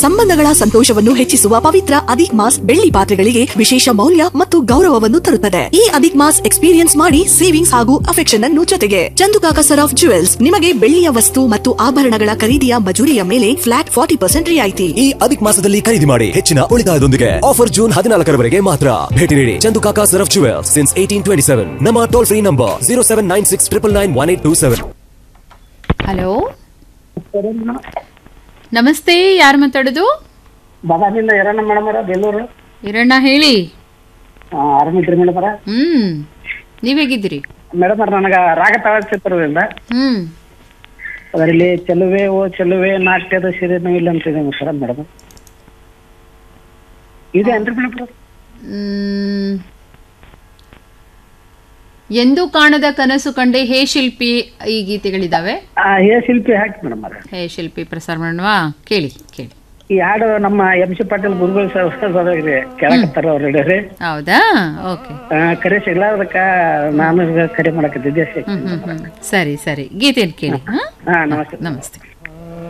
ಸಂಬಂಧಗಳ ಸಂತೋಷವನ್ನು ಹೆಚ್ಚಿಸುವ ಪವಿತ್ರ ಅದಿಕ್ ಮಾಸ್ ಬೆಳ್ಳಿ ಪಾತ್ರೆಗಳಿಗೆ ವಿಶೇಷ ಮೌಲ್ಯ ಮತ್ತು ಗೌರವವನ್ನು ತರುತ್ತದೆ ಈ ಅದಿಕ್ ಮಾಸ್ ಎಕ್ಸ್ಪೀರಿಯನ್ಸ್ ಮಾಡಿ ಸೇವಿಂಗ್ಸ್ ಹಾಗೂ ಅಫೆಕ್ಷನ್ ಅನ್ನು ಜೊತೆಗೆ ಚಂದುಕಾಕ ಸರ್ ಆಫ್ ಜುವೆಲ್ಸ್ ನಿಮಗೆ ಬೆಳ್ಳಿಯ ವಸ್ತು ಮತ್ತು ಆಭರಣಗಳ ಖರೀದಿಯ ಮಜೂರಿಯ ಮೇಲೆ ಫ್ಲಾಟ್ ಫಾರ್ಟಿ ಪರ್ಸೆಂಟ್ ರಿಯಾಯಿತಿ ಈ ಅಧಿಕ ಮಾಸದಲ್ಲಿ ಖರೀದಿ ಮಾಡಿ ಹೆಚ್ಚಿನ ಉಳಿತಾಯದೊಂದಿಗೆ ಆಫರ್ ಜೂನ್ ಹದಿನಾಲ್ಕರವರೆಗೆ ಮಾತ್ರ ಭೇಟಿ ನೀಡಿ Chandukaka Saraf jewel since eighteen twenty seven ನಮ್ಮ toll free number zero seven nine six triple nine one eight two seven hello ನಮಸ್ತೆ ಯಾರು ಮಾತಾಡೋದು ಬಾದಾಮಿಯಿಂದ ಎರಡನೇ ಮೇಡಮ್ ಅವರ ಬೇಲೂರು ಹಿರಣ್ಣ ಹೇಳಿ ಆರಾಮಿದ್ರಿ ಮೇಡಮ್ ಅವರ ಹ್ಮ್ ನೀವ್ ಹೇಗಿದ್ದೀರಿ ಮೇಡಮ್ ಅವ್ರ ನನಗೆ ರಾಗ ಚಿತ್ರದಿಂದ ಹ್ಮ್ ಅದರಲ್ಲಿ ಚೆಲುವೆ ಓ ಚೆಲುವೆ ನಾಟ್ಯದ ಸಿರಿನೂ ಇಲ್ಲ ಅಂತಿದೆ ಸರ್ ಮೇಡಮ್ ಇದೆ ಏನ್ರಿ ಮೇಡಮ್ ಹ್ಮ್. ಎಂದೂ ಕಾಣದ ಕನಸು ಕಂಡೆ ಹೇ ಶಿಲ್ಪಿ ಈ ಗೀತೆಗಳಿದಾವೆ ಏ ಶಿಲ್ಪಿ ಹಾಕಿ ಮೇಡಮ್ ಅವ್ರ ಹೇ ಶಿಲ್ಪಿ ಪ್ರಸಾರ ಮಾಡೋಣವಾ ಕೇಳಿ ಕೇಳಿ ಈ ಹಾಡು ನಮ್ಮ ಎಂ ಸಿ ಪಾಟೀಲ್ ಗುರುಗಳು ಸರ್ ಕೇಳಕತ್ತಾರ ಅವ್ರ ರೀ ಹೌದಾ ಓಕೆ ಕರೆ ಸಿಗ್ಲಾರ್ದಕ್ಕ ನಾನು ಕರೆ ಮಾಡಕತ್ತಿದ್ದೆ ಹ್ಮ್ ಹ್ಮ್ ಹ್ಮ್ ಸರಿ ಸರಿ ಗೀತೆಯನ್ನು ಕೇಳಿ ಹಾ ಹಾ ನಮಸ್ತೆ ನಮಸ್ತೆ